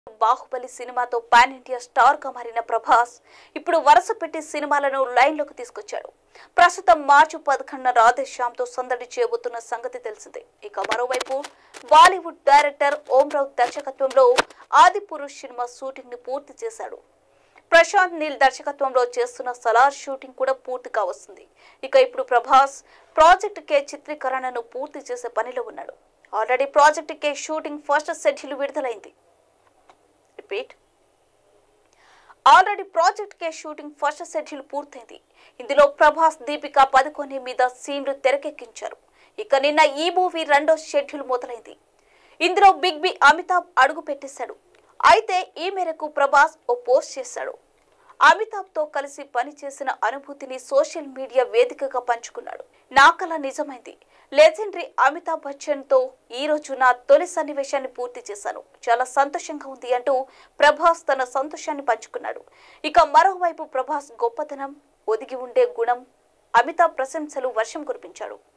బాహుబలి సినిమాతో pan India star గా మారిన ప్రభాస్ ఇప్పుడు వరుస పెట్టి సినిమాలను లైన్ లోకి తీసుకొచ్చాడు ప్రస్తుతం మార్చి పదకొండున రాధేశ్యామ్ తో సందడి చేయబోతున్న సంగతి తెలిసిందే ఇక మరోవైపు బాలీవుడ్ డైరెక్టర్ ఓంరావు దర్శకత్వంలో ఆదిపురుష్ సినిమా షూటింగ్ ని పూర్తి చేశాడు ప్రశాంత్ నీల్ దర్శకత్వంలో చేస్తున్న సలార్ షూటింగ్ కూడా పూర్తిగా వస్తుంది ఇక ఇప్పుడు ప్రభాస్ ప్రాజెక్ట్ కే చిత్రీకరణను పూర్తి చేసే పనిలో ఉన్నాడు already project K shooting first schedule విడుదలైంది repeat already project K shooting first schedule పూర్తయింది ఇందులో ప్రభాస్ దీపిక పదుకొని మీద సీన్లు తెరకెక్కించారు ఇక నిన్న ఈ మూవీ రెండో షెడ్యూల్ మొదలైంది ఇందులో బిగ్ బి అమితాబ్ అడుగు పెట్టేశాడు అయితే ఈ మేరకు ప్రభాస్ ఓ పోస్ట్ చేశాడు అమితాబ్ తో కలిసి పనిచేసిన అనుభూతిని సోషల్ మీడియా వేదికగా పంచుకున్నాడు నా కల నిజమైంది లెజెండరీ అమితాబ్ బచ్చన్ తో ఈ రోజు నా తొలి సన్నివేశాన్ని పూర్తి చేశాను చాలా సంతోషంగా ఉంది అంటూ ప్రభాస్ తన సంతోషాన్ని పంచుకున్నాడు ఇక మరోవైపు ప్రభాస్ గొప్పతనం ఒదిగి ఉండే గుణం అమితాబ్ ప్రశంసలు వర్షం కురిపించాడు